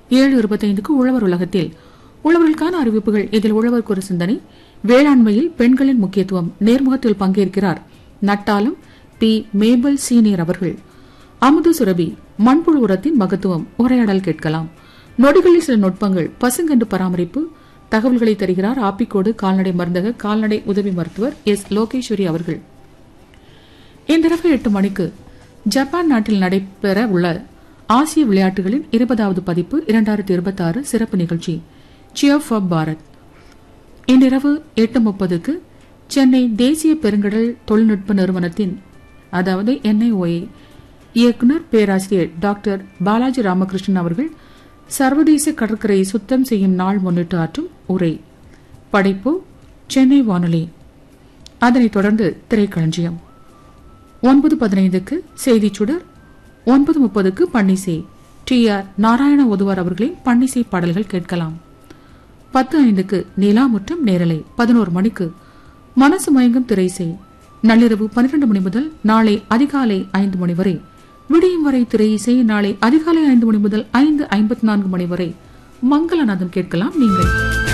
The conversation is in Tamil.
ஏழு இருபத்தைந்துக்கு உழவர் உலகத்தில் உழவர்களுக்கான அறிவிப்புகள் இதில் உழவருக்கு ஒரு சிந்தனை வேளாண்மையில் பெண்களின் முக்கியத்துவம் நேர்முகத்தில் பங்கேற்கிறார் நட்டாலும் பி மேபல் சீனியர் அவர்கள் அமுது சுரபி மண்புழு உரத்தின் மகத்துவம் உரையாடல் கேட்கலாம் நொடிகளில் சில நுட்பங்கள் பசுங்கண்டு பராமரிப்பு தகவல்களை தருகிறார் ஆப்பிக்கோடு கால்நடை மருந்தக கால்நடை உதவி மருத்துவர் எஸ் லோகேஸ்வரி அவர்கள் இன்றிரவு எட்டு மணிக்கு ஜப்பான் நாட்டில் நடைபெற உள்ள ஆசிய விளையாட்டுகளின் இருபதாவது பதிப்பு இரண்டாயிரத்தி இருபத்தி ஆறு சிறப்பு நிகழ்ச்சி சியர் ஃபார் பாரத் இன்றிரவு எட்டு முப்பதுக்கு சென்னை தேசிய பெருங்கடல் தொழில்நுட்ப நிறுவனத்தின் அதாவது என்ஐஓஏ இயக்குனர் பேராசிரியர் டாக்டர் பாலாஜி ராமகிருஷ்ணன் அவர்கள் சர்வதேச கடற்கரையை சுத்தம் செய்யும் நாள் முன்னிட்டு ஆற்றும் உரை படைப்பு சென்னை வானொலி அதனைத் தொடர்ந்து திரைக்களஞ்சியம் ஒன்பது பதினைந்துக்கு செய்திச் சுடர் ஒன்பது முப்பதுக்கு பன்னிசை டி ஆர் நாராயண ஒதுவார் அவர்களின் பன்னிசை பாடல்கள் கேட்கலாம் பத்து ஐந்துக்கு நிலா மற்றும் நேரலை பதினோரு மணிக்கு மனசு மயங்கும் திரைசை நள்ளிரவு பன்னிரண்டு மணி முதல் நாளை அதிகாலை ஐந்து மணி வரை விடியும் வரை திரை இசை நாளை அதிகாலை ஐந்து மணி முதல் ஐந்து ஐம்பத்தி நான்கு மணி வரை மங்களநாதம் கேட்கலாம் நீங்கள்